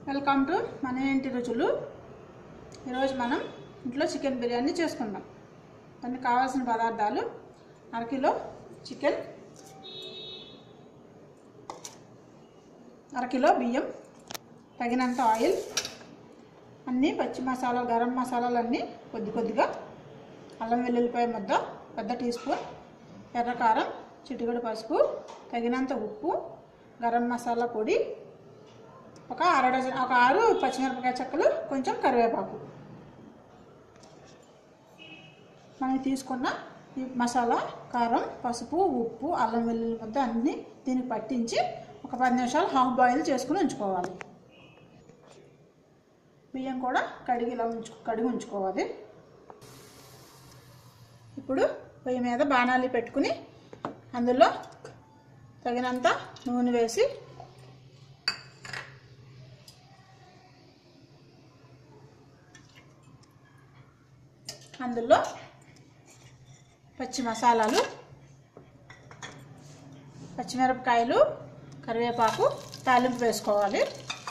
welcome to మన ఇంటి రుచులు ఈరోజు మనం ఇంట్లో చికెన్ బిర్యానీ చేసుకుందాం దానికి కావాల్సిన పదార్థాలు అరకిలో చికెన్ అరకిలో బియ్యం తగినంత ఆయిల్ అన్నీ పచ్చి మసాలా గరం మసాలాలు అన్నీ కొద్ది కొద్దిగా అల్లం వెల్లుల్లిపాయ ముద్ద పెద్ద టీ స్పూన్ ఎర్రకారం చిటికెడు పసుపు తగినంత ఉప్పు గరం మసాలా పొడి ఒక అర డజన్ ఒక ఆరు పచ్చిమిరపకాయ చెక్కలు కొంచెం కరివేపాకు మనం తీసుకున్న ఈ మసాలా కారం పసుపు ఉప్పు అల్లం వెల్లుల్లి ముద్ద అన్నీ దీనికి పట్టించి ఒక పది నిమిషాలు హాఫ్ బాయిల్ చేసుకుని ఉంచుకోవాలి బియ్యం కూడా కడిగి ఇలా ఉంచు కడిగి ఉంచుకోవాలి ఇప్పుడు పొయ్యి మీద బాణాలి పెట్టుకుని అందులో తగినంత నూనె వేసి అందులో పచ్చి మసాలాలు పచ్చిమిరపకాయలు కరివేపాకు తాలింపు వేసుకోవాలి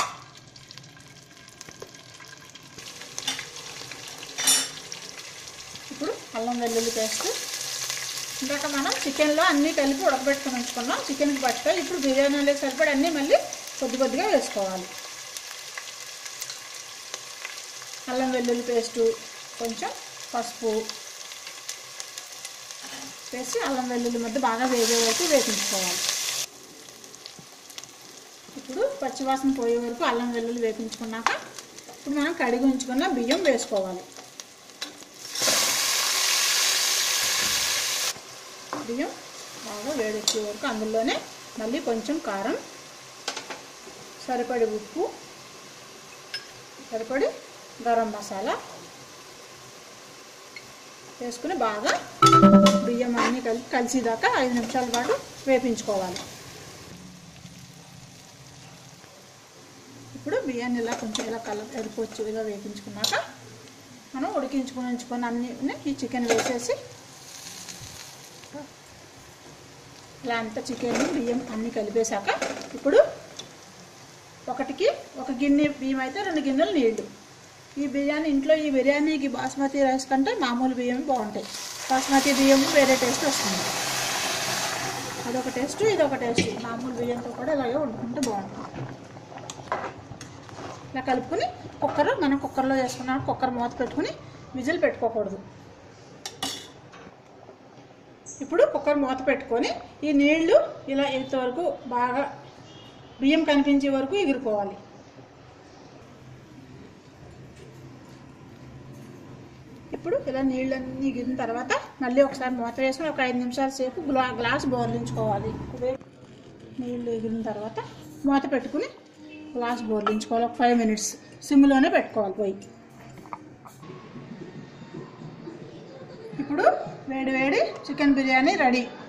ఇప్పుడు అల్లం వెల్లుల్లి పేస్ట్ ఇందాక మనం చికెన్లో అన్నీ కలిపి ఉడకబెట్టుకుని ఉంచుకున్నాం చికెన్కి పట్టాలి ఇప్పుడు బిర్యానీలో సరిపడి అన్నీ మళ్ళీ కొద్ది కొద్దిగా వేసుకోవాలి అల్లం వెల్లుల్లి పేస్టు కొంచెం పసుపు వేసి అల్లం వెల్లుల్లి మధ్య బాగా వేగే వరకు వేపించుకోవాలి ఇప్పుడు పచ్చివాసన పోయే వరకు అల్లం వెల్లుల్లి వేపించుకున్నాక ఇప్పుడు మనం కడిగి ఉంచుకున్న బియ్యం వేసుకోవాలి బియ్యం బాగా వేడెక్కే వరకు అందులోనే మళ్ళీ కొంచెం కారం సరిపడి ఉప్పు సరిపడి గరం మసాలా వేసుకుని బాగా బియ్యం అన్నీ కలిపి కలిసిదాకా ఐదు నిమిషాల పాటు వేపించుకోవాలి ఇప్పుడు బియ్యాన్ని ఇలా కొంచెం ఇలా కల ఎరుపొచ్చు ఇలా వేపించుకున్నాక మనం ఉడికించుకొని ఉంచుకొని అన్ని ఈ చికెన్ వేసేసి ఇలా అంతా చికెన్ బియ్యం అన్నీ కలిపేశాక ఇప్పుడు ఒకటికి ఒక గిన్నె బియ్యం అయితే రెండు గిన్నెలు నీళ్లు ఈ బిర్యానీ ఇంట్లో ఈ బిర్యానీకి బాస్మతి రైస్ కంటే మామూలు బియ్యం బాగుంటాయి బాస్మతి బియ్యం వేరే టేస్ట్ వస్తుంది అదొక టేస్ట్ ఇదొక టేస్ట్ మామూలు బియ్యంతో కూడా ఇలాగే వండుకుంటే బాగుంటుంది ఇలా కలుపుకొని కుక్కర్ మనం కుక్కర్లో చేసుకున్నాం కుక్కర్ మూత పెట్టుకుని విజిల్ పెట్టుకోకూడదు ఇప్పుడు కుక్కర్ మూత పెట్టుకొని ఈ నీళ్లు ఇలా ఇంతవరకు బాగా బియ్యం కనిపించే వరకు ఎగిరిపోవాలి ఇప్పుడు ఇలా నీళ్ళన్నీ ఎగిరిన తర్వాత మళ్ళీ ఒకసారి మూత వేసుకొని ఒక ఐదు నిమిషాల సేపు గ్లా గ్లాస్ బోర్లించుకోవాలి నీళ్ళు ఎగిరిన తర్వాత మూత పెట్టుకుని గ్లాస్ బోర్లించుకోవాలి ఒక ఫైవ్ మినిట్స్ సిమ్లోనే పెట్టుకోవాలి పోయి ఇప్పుడు వేడి వేడి చికెన్ బిర్యానీ రెడీ